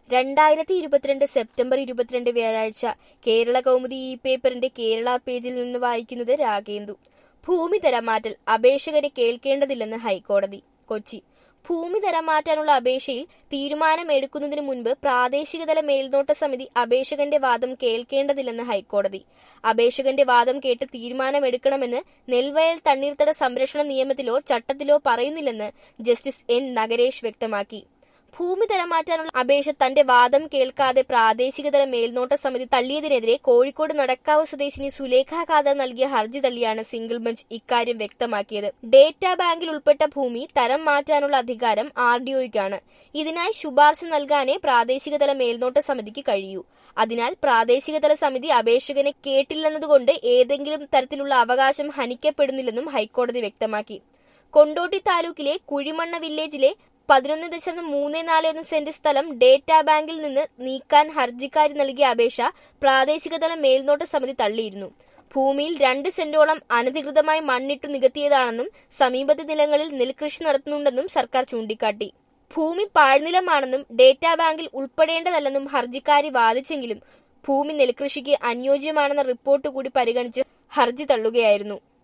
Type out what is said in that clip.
രണ്ടായിരത്തി ഇരുപത്തിരണ്ട് സെപ്റ്റംബർ ഇരുപത്തിരണ്ട് വ്യാഴാഴ്ച കേരള കൗമുദി ഈ പേപ്പറിന്റെ കേരള പേജിൽ നിന്ന് വായിക്കുന്നത് രാഗേന്ദു ഭൂമി തരംമാറ്റൽ അപേക്ഷകരെ കേൾക്കേണ്ടതില്ലെന്ന് ഹൈക്കോടതി കൊച്ചി ഭൂമി തരംമാറ്റാനുള്ള അപേക്ഷയിൽ തീരുമാനമെടുക്കുന്നതിന് മുൻപ് പ്രാദേശികതല മേൽനോട്ട സമിതി അപേക്ഷകന്റെ വാദം കേൾക്കേണ്ടതില്ലെന്ന് ഹൈക്കോടതി അപേക്ഷകന്റെ വാദം കേട്ട് തീരുമാനമെടുക്കണമെന്ന് നെൽവയൽ തണ്ണീർത്തട സംരക്ഷണ നിയമത്തിലോ ചട്ടത്തിലോ പറയുന്നില്ലെന്ന് ജസ്റ്റിസ് എൻ നഗരേഷ് വ്യക്തമാക്കി ഭൂമി തരംമാറ്റാനുള്ള അപേക്ഷ തന്റെ വാദം കേൾക്കാതെ പ്രാദേശികതല മേൽനോട്ട സമിതി തള്ളിയതിനെതിരെ കോഴിക്കോട് നടക്കാവ് സ്വദേശിനി സുലേഖ ഖാദർ നൽകിയ ഹർജി തള്ളിയാണ് സിംഗിൾ ബെഞ്ച് ഇക്കാര്യം വ്യക്തമാക്കിയത് ഡേറ്റാ ബാങ്കിൽ ഉൾപ്പെട്ട ഭൂമി തരം മാറ്റാനുള്ള അധികാരം ആർ ഡി ഒയ്ക്കാണ് ഇതിനായി ശുപാർശ നൽകാനേ പ്രാദേശികതല മേൽനോട്ട സമിതിക്ക് കഴിയൂ അതിനാൽ പ്രാദേശികതല സമിതി അപേക്ഷകനെ കേട്ടില്ലെന്നതുകൊണ്ട് ഏതെങ്കിലും തരത്തിലുള്ള അവകാശം ഹനിക്കപ്പെടുന്നില്ലെന്നും ഹൈക്കോടതി വ്യക്തമാക്കി കൊണ്ടോട്ടി താലൂക്കിലെ കുഴിമണ്ണ വില്ലേജിലെ പതിനൊന്ന് ദശാംശം മൂന്ന് നാല് ഒന്ന് സെന്റ് സ്ഥലം ഡേറ്റാ ബാങ്കിൽ നിന്ന് നീക്കാൻ ഹർജിക്കാരി നൽകിയ അപേക്ഷ പ്രാദേശികതല മേൽനോട്ട സമിതി തള്ളിയിരുന്നു ഭൂമിയിൽ രണ്ട് സെന്റോളം അനധികൃതമായി മണ്ണിട്ടു നികത്തിയതാണെന്നും സമീപത്തെ നിലങ്ങളിൽ നെൽകൃഷി നടത്തുന്നുണ്ടെന്നും സർക്കാർ ചൂണ്ടിക്കാട്ടി ഭൂമി പാഴ്നിലമാണെന്നും ഡേറ്റാ ബാങ്കിൽ ഉൾപ്പെടേണ്ടതല്ലെന്നും ഹർജിക്കാരി വാദിച്ചെങ്കിലും ഭൂമി നെൽകൃഷിക്ക് അനുയോജ്യമാണെന്ന റിപ്പോർട്ട് കൂടി പരിഗണിച്ച് ഹർജി തള്ളുകയായിരുന്നു